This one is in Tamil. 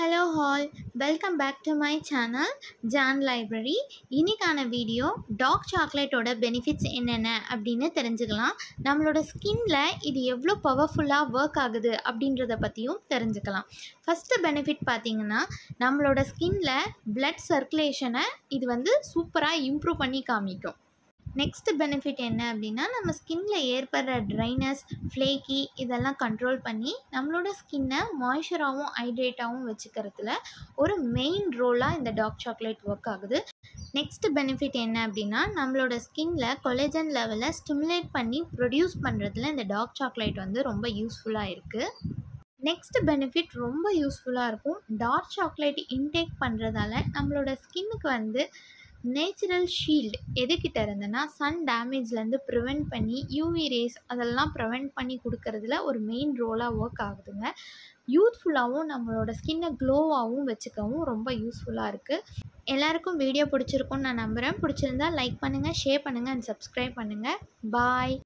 hello all welcome back to my channel John library இன்னைக்கான வீடியோ டார்க் சாக்லேட்டோட பெனிஃபிட்ஸ் என்னென்ன அப்படின்னு தெரிஞ்சுக்கலாம் நம்மளோட ஸ்கின்ல இது எவ்வளோ பவர்ஃபுல்லாக ஒர்க் ஆகுது அப்படின்றத பற்றியும் தெரிஞ்சுக்கலாம் ஃபஸ்ட்டு பெனிஃபிட் பார்த்தீங்கன்னா நம்மளோட ஸ்கின்ல பிளட் சர்க்குலேஷனை இது வந்து சூப்பராக இம்ப்ரூவ் பண்ணி காமிக்கும் நெக்ஸ்ட் பெனிஃபிட் என்ன அப்படின்னா நம்ம ஸ்கின்ல ஏற்படுற ட்ரைனஸ் ஃப்ளேக்கி இதெல்லாம் கண்ட்ரோல் பண்ணி நம்மளோட ஸ்கின்னை மாய்ஸ்சராகவும் ஹைட்ரேட்டாகவும் வச்சுக்கிறதுல ஒரு மெயின் ரோலாக இந்த டார்க் சாக்லேட் ஒர்க் ஆகுது நெக்ஸ்ட் பெனிஃபிட் என்ன அப்படின்னா நம்மளோட ஸ்கின்ல கொலேஜன் லெவலை ஸ்டிமுலேட் பண்ணி ப்ரொடியூஸ் பண்ணுறதுல இந்த டார்க் சாக்லேட் வந்து ரொம்ப யூஸ்ஃபுல்லாக இருக்குது நெக்ஸ்ட் பெனிஃபிட் ரொம்ப யூஸ்ஃபுல்லாக இருக்கும் டார்க் சாக்லேட் இன்டேக் பண்ணுறதால நம்மளோட ஸ்கின்னுக்கு வந்து நேச்சுரல் ஷீல்டு எதுக்கிட்ட இருந்துன்னா சன் டேமேஜ்லேருந்து ப்ரிவெண்ட் பண்ணி யூவி ரேஸ் அதெல்லாம் ப்ரிவெண்ட் பண்ணி கொடுக்கறதுல ஒரு மெயின் ரோலாக ஒர்க் ஆகுதுங்க யூத்ஃபுல்லாகவும் நம்மளோட ஸ்கின்னை க்ளோவாகவும் வச்சுக்கவும் ரொம்ப யூஸ்ஃபுல்லாக இருக்குது எல்லாருக்கும் வீடியோ பிடிச்சிருக்கும்னு நான் நம்புகிறேன் பிடிச்சிருந்தா லைக் பண்ணுங்கள் ஷேர் பண்ணுங்கள் அண்ட் சப்ஸ்கிரைப் பண்ணுங்கள் பாய்